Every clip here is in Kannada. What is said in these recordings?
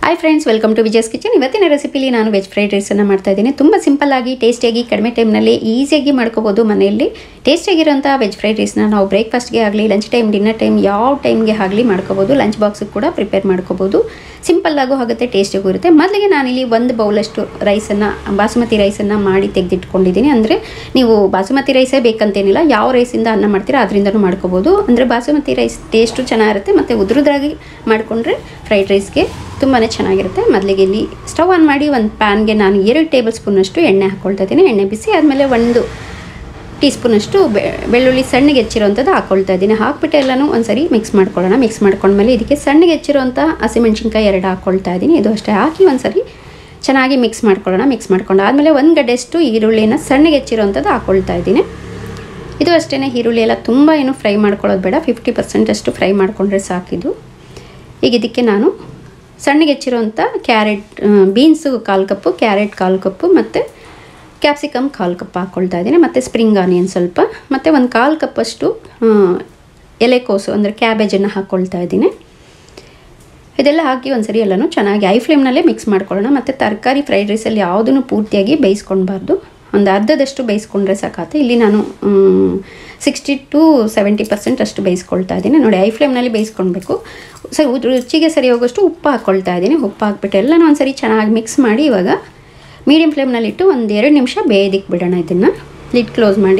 hi friends welcome to Vijaya's kitchen ಇವತ್ತಿನ ರೆಸಿಪಿಲಿ ನಾನು ವೆಜ್ ಫ್ರೈಡ್ ರೈಸನ್ನು ಮಾಡ್ತಾ ಇದ್ದೀನಿ ತುಂಬ ಸಿಂಪಲ್ಲಾಗಿ ಟೇಸ್ಟಿಯಾಗಿ ಕಡಿಮೆ ಟೈಮ್ನಲ್ಲಿ ಈಸಿಯಾಗಿ ಮಾಡ್ಕೋಬೋದು ಮನೆಯಲ್ಲಿ ಟೇಸ್ಟಿಯಾಗಿರೋಂಥ ವೆಜ್ ಫ್ರೈಡ್ ರೈಸ್ನ ನಾವು ಬ್ರೇಕ್ಫಾಸ್ಟ್ಗೆ ಆಗಲಿ ಲಂಚ್ ಟೈಮ್ ಡಿನ್ನರ್ ಟೈಮ್ ಯಾವ ಟೈಮ್ಗೆ ಆಗಲಿ ಮಾಡ್ಕೋಬೋದು ಲಂಚ್ ಬಾಕ್ಸಿಗೆ ಕೂಡ ಪ್ರಿಪೇರ್ ಮಾಡ್ಕೋಬೋದು ಸಿಂಪಲ್ಲಾಗೂ ಆಗುತ್ತೆ ಟೇಸ್ಟಿಗೂ ಇರುತ್ತೆ ಮೊದಲಿಗೆ ನಾನಿಲ್ಲಿ ಒಂದು ಬೌಲಷ್ಟು ರೈಸನ್ನು ಬಾಸುಮತಿ ರೈಸನ್ನು ಮಾಡಿ ತೆಗೆದಿಟ್ಕೊಂಡಿದ್ದೀನಿ ಅಂದರೆ ನೀವು ಬಾಸುಮತಿ ರೈಸೇ ಬೇಕಂತೇನಿಲ್ಲ ಯಾವ ರೈಸಿಂದ ಅನ್ನ ಮಾಡ್ತೀರಾ ಅದರಿಂದನೂ ಮಾಡ್ಕೋಬೋದು ಅಂದರೆ ಬಾಸುಮತಿ ರೈಸ್ ಟೇಸ್ಟು ಚೆನ್ನಾಗಿರುತ್ತೆ ಮತ್ತು ಉದುರುದ್ರಾಗಿ ಮಾಡಿಕೊಂಡ್ರೆ ಫ್ರೈಡ್ ರೈಸ್ಗೆ ತುಂಬಾ ಚೆನ್ನಾಗಿರುತ್ತೆ ಮೊದಲಿಗೆ ಇಲ್ಲಿ ಸ್ಟವ್ ಆನ್ ಮಾಡಿ ಒಂದು ಪ್ಯಾನ್ಗೆ ನಾನು ಎರಡು ಟೇಬಲ್ ಸ್ಪೂನಷ್ಟು ಎಣ್ಣೆ ಹಾಕ್ಕೊಳ್ತಾ ಇದ್ದೀನಿ ಎಣ್ಣೆ ಬಿಸಿ ಆದಮೇಲೆ ಒಂದು ಟೀ ಸ್ಪೂನಷ್ಟು ಬೆ ಬೆಳ್ಳುಳ್ಳಿ ಸಣ್ಣಗೆ ಹೆಚ್ಚಿರೋವಂಥದ್ದು ಹಾಕ್ಕೊಳ್ತಾ ಇದ್ದೀನಿ ಹಾಕ್ಬಿಟ್ಟು ಎಲ್ಲನೂ ಒಂದ್ಸರಿ ಮಿಕ್ಸ್ ಮಾಡ್ಕೊಳ್ಳೋಣ ಮಿಕ್ಸ್ ಮಾಡ್ಕೊಂಡ್ಮೇಲೆ ಇದಕ್ಕೆ ಸಣ್ಣಗೆ ಹೆಚ್ಚಿರೋಂಥ ಹಸಿಮೆಣ್ಸಿನ್ಕಾಯಿ ಎರಡು ಹಾಕ್ಕೊಳ್ತಾ ಇದ್ದೀನಿ ಇದು ಅಷ್ಟೇ ಹಾಕಿ ಒಂದ್ಸರಿ ಚೆನ್ನಾಗಿ ಮಿಕ್ಸ್ ಮಾಡ್ಕೊಳ್ಳೋಣ ಮಿಕ್ಸ್ ಮಾಡ್ಕೊಂಡು ಆದಮೇಲೆ ಒಂದು ಗಡ್ಡೆಷ್ಟು ಈರುಳ್ಳಿನ ಸಣ್ಣಗೆ ಹೆಚ್ಚಿರೋವಂಥದ್ದು ಹಾಕ್ಕೊಳ್ತಾ ಇದ್ದೀನಿ ಇದು ಅಷ್ಟೇ ಈರುಳ್ಳಿ ಎಲ್ಲ ತುಂಬ ಏನು ಫ್ರೈ ಮಾಡ್ಕೊಳ್ಳೋದು ಬೇಡ ಫಿಫ್ಟಿ ಪರ್ಸೆಂಟ್ ಅಷ್ಟು ಫ್ರೈ ಮಾಡಿಕೊಂಡ್ರೆ ಸಾಕಿದು ಈಗ ಇದಕ್ಕೆ ನಾನು ಸಣ್ಣಗೆ ಹೆಚ್ಚಿರೋಂಥ ಕ್ಯಾರೆಟ್ ಬೀನ್ಸು ಕಾಲು ಕಪ್ಪು ಕ್ಯಾರೆಟ್ ಕಾಲು ಕಪ್ಪು ಮತ್ತು ಕ್ಯಾಪ್ಸಿಕಮ್ ಕಾಲು ಕಪ್ ಹಾಕ್ಕೊಳ್ತಾ ಇದ್ದೀನಿ ಮತ್ತು ಸ್ಪ್ರಿಂಗ್ ಆನಿಯನ್ ಸ್ವಲ್ಪ ಮತ್ತು ಒಂದು ಕಾಲು ಕಪ್ಪಷ್ಟು ಎಲೆಕೋಸು ಅಂದರೆ ಕ್ಯಾಬೇಜನ್ನು ಹಾಕ್ಕೊಳ್ತಾ ಇದ್ದೀನಿ ಇದೆಲ್ಲ ಹಾಕಿ ಒಂದ್ಸರಿ ಎಲ್ಲನೂ ಚೆನ್ನಾಗಿ ಐ ಫ್ಲೇಮ್ನಲ್ಲೇ ಮಿಕ್ಸ್ ಮಾಡ್ಕೊಳ್ಳೋಣ ಮತ್ತು ತರಕಾರಿ ಫ್ರೈಡ್ ರೈಸಲ್ಲಿ ಯಾವುದನ್ನು ಪೂರ್ತಿಯಾಗಿ ಬೇಯಿಸ್ಕೊಳ್ಬಾರ್ದು ಒಂದು ಅರ್ಧದಷ್ಟು ಬೇಯಿಸ್ಕೊಂಡ್ರೆ ಸಾಕಾಗುತ್ತೆ ಇಲ್ಲಿ ನಾನು ಸಿಕ್ಸ್ಟಿ ಟು ಸೆವೆಂಟಿ ಪರ್ಸೆಂಟ್ ಅಷ್ಟು ಬೇಯಿಸ್ಕೊಳ್ತಾ ಇದ್ದೀನಿ ನೋಡಿ ಐ ಫ್ಲೇಮ್ನಲ್ಲಿ ಬೇಯಿಸ್ಕೊಳ್ಬೇಕು ಸರಿ ರುಚಿಗೆ ಸರಿ ಹೋಗೋಷ್ಟು ಉಪ್ಪು ಹಾಕ್ಕೊಳ್ತಾ ಇದ್ದೀನಿ ಉಪ್ಪು ಹಾಕ್ಬಿಟ್ಟು ಎಲ್ಲನೂ ಒಂದ್ಸರಿ ಚೆನ್ನಾಗಿ ಮಿಕ್ಸ್ ಮಾಡಿ ಇವಾಗ ಮೀಡಿಯಮ್ ಫ್ಲೇಮ್ನಲ್ಲಿಟ್ಟು ಒಂದು ಎರಡು ನಿಮಿಷ ಬೇಯೋದಿಕ್ಕೆ ಬಿಡೋಣ ಇದನ್ನು ಲಿಡ್ ಕ್ಲೋಸ್ ಮಾಡಿ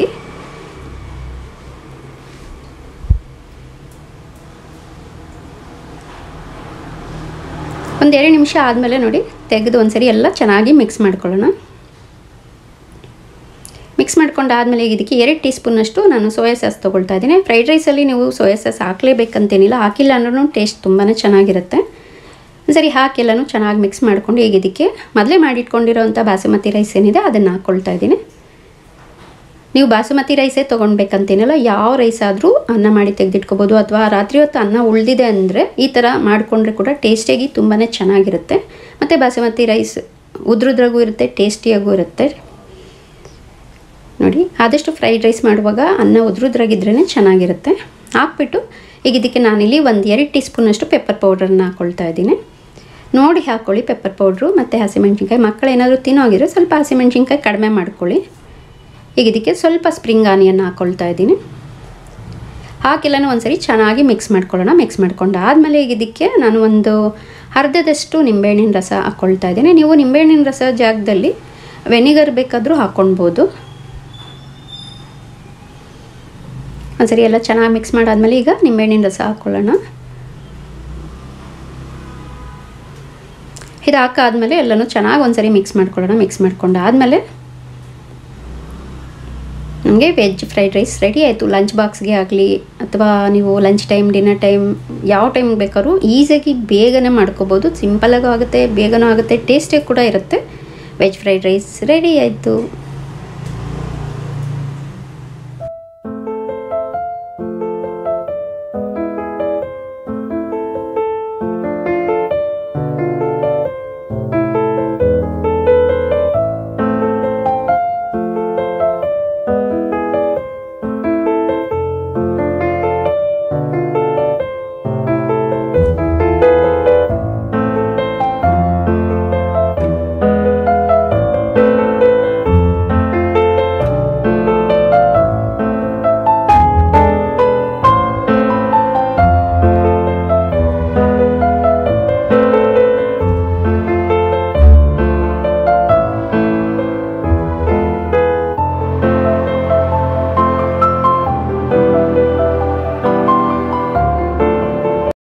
ಒಂದು ಎರಡು ನಿಮಿಷ ಆದಮೇಲೆ ನೋಡಿ ತೆಗೆದು ಒಂದ್ಸರಿ ಎಲ್ಲ ಚೆನ್ನಾಗಿ ಮಿಕ್ಸ್ ಮಾಡ್ಕೊಳ್ಳೋಣ ಮಿಕ್ಸ್ ಮಾಡ್ಕೊಂಡಾದ್ಮೇಲೆ ಇದಕ್ಕೆ ಎರಡು ಟೀ ಸ್ಪೂನಷ್ಟು ನಾನು ಸೋಯಾ ಸಾಸ್ ತೊಗೊಳ್ತಾ ಇದ್ದೀನಿ ಫ್ರೈಡ್ ರೈಸಲ್ಲಿ ನೀವು ಸೋಯಾ ಸಾಸ್ ಹಾಕಲೇಬೇಕಂತೇನಿಲ್ಲ ಹಾಕಿಲ್ಲ ಅಂದ್ರೂ ಟೇಸ್ಟ್ ತುಂಬಾ ಚೆನ್ನಾಗಿರುತ್ತೆ ಸರಿ ಹಾಕಿ ಎಲ್ಲನೂ ಚೆನ್ನಾಗಿ ಮಿಕ್ಸ್ ಮಾಡ್ಕೊಂಡು ಈಗ ಇದಕ್ಕೆ ಮೊದಲೇ ಮಾಡಿಟ್ಕೊಂಡಿರೋಂಥ ಬಾಸುಮತಿ ರೈಸ್ ಏನಿದೆ ಅದನ್ನು ಹಾಕ್ಕೊಳ್ತಾ ಇದ್ದೀನಿ ನೀವು ಬಾಸುಮತಿ ರೈಸೇ ತೊಗೊಳ್ಬೇಕಂತೇನಿಲ್ಲ ಯಾವ ರೈಸ್ ಆದರೂ ಅನ್ನ ಮಾಡಿ ತೆಗೆದಿಟ್ಕೋಬೋದು ಅಥವಾ ರಾತ್ರಿ ಹೊತ್ತು ಅನ್ನ ಉಳಿದಿದೆ ಅಂದರೆ ಈ ಥರ ಮಾಡಿಕೊಂಡ್ರೆ ಕೂಡ ಟೇಸ್ಟಿಯಾಗಿ ತುಂಬಾ ಚೆನ್ನಾಗಿರುತ್ತೆ ಮತ್ತು ಬಾಸುಮತಿ ರೈಸ್ ಉದ್ರುದ್ರಾಗೂ ಇರುತ್ತೆ ಟೇಸ್ಟಿಯಾಗೂ ಇರುತ್ತೆ ನೋಡಿ ಆದಷ್ಟು ಫ್ರೈಡ್ ರೈಸ್ ಮಾಡುವಾಗ ಅನ್ನ ಉದ್ರುದ್ರಾಗಿದ್ರೇ ಚೆನ್ನಾಗಿರುತ್ತೆ ಹಾಕ್ಬಿಟ್ಟು ಈಗ ಇದಕ್ಕೆ ನಾನಿಲ್ಲಿ ಒಂದು ಎರಡು ಟೀ ಸ್ಪೂನಷ್ಟು ಪೆಪ್ಪರ್ ಪೌಡ್ರನ್ನ ಹಾಕ್ಕೊಳ್ತಾ ಇದ್ದೀನಿ ನೋಡಿ ಹಾಕ್ಕೊಳ್ಳಿ ಪೆಪ್ಪರ್ ಪೌಡ್ರು ಮತ್ತು ಹಸಿಮೆಣ್ಸಿನ್ಕಾಯಿ ಮಕ್ಕಳು ಏನಾದರೂ ತಿನ್ನೋಗಿರೋ ಸ್ವಲ್ಪ ಹಸಿಮೆಣ್ಸಿನ್ಕಾಯಿ ಕಡಿಮೆ ಮಾಡ್ಕೊಳ್ಳಿ ಈಗ ಇದಕ್ಕೆ ಸ್ವಲ್ಪ ಸ್ಪ್ರಿಂಗ್ ಆನಿಯನ್ ಹಾಕ್ಕೊಳ್ತಾ ಇದ್ದೀನಿ ಹಾಕಿಲ್ಲನೂ ಒಂದ್ಸರಿ ಚೆನ್ನಾಗಿ ಮಿಕ್ಸ್ ಮಾಡ್ಕೊಳ್ಳೋಣ ಮಿಕ್ಸ್ ಮಾಡ್ಕೊಂಡು ಆದಮೇಲೆ ಈಗ ಇದಕ್ಕೆ ನಾನು ಒಂದು ಅರ್ಧದಷ್ಟು ನಿಂಬೆಹಣ್ಣಿನ ರಸ ಹಾಕ್ಕೊಳ್ತಾ ಇದ್ದೀನಿ ನೀವು ನಿಂಬೆಹಣ್ಣಿನ ರಸ ಜಾಗದಲ್ಲಿ ವೆನಿಗರ್ ಬೇಕಾದರೂ ಹಾಕ್ಕೊಳ್ಬೋದು ಒಂದ್ಸರಿ ಎಲ್ಲ ಚೆನ್ನಾಗಿ ಮಿಕ್ಸ್ ಮಾಡಾದ್ಮೇಲೆ ಈಗ ನಿಂಬೆಹಣ್ಣಿನ ರಸ ಹಾಕ್ಕೊಳ್ಳೋಣ ಇದು ಹಾಕಾದ್ಮೇಲೆ ಎಲ್ಲನೂ ಚೆನ್ನಾಗಿ ಒಂದ್ಸರಿ ಮಿಕ್ಸ್ ಮಾಡ್ಕೊಳ್ಳೋಣ ಮಿಕ್ಸ್ ಮಾಡ್ಕೊಂಡು ಆದಮೇಲೆ ನಮಗೆ ವೆಜ್ ಫ್ರೈಡ್ ರೈಸ್ ರೆಡಿ ಆಯಿತು ಲಂಚ್ ಬಾಕ್ಸ್ಗೆ ಆಗಲಿ ಅಥವಾ ನೀವು ಲಂಚ್ ಟೈಮ್ ಡಿನ್ನರ್ ಟೈಮ್ ಯಾವ ಟೈಮ್ ಬೇಕಾದ್ರೂ ಈಸಿಯಾಗಿ ಬೇಗನೆ ಮಾಡ್ಕೋಬೋದು ಸಿಂಪಲಾಗೂ ಆಗುತ್ತೆ ಬೇಗನೂ ಆಗುತ್ತೆ ಟೇಸ್ಟಿಯಾಗಿ ಕೂಡ ಇರುತ್ತೆ ವೆಜ್ ಫ್ರೈಡ್ ರೈಸ್ ರೆಡಿ ಆಯಿತು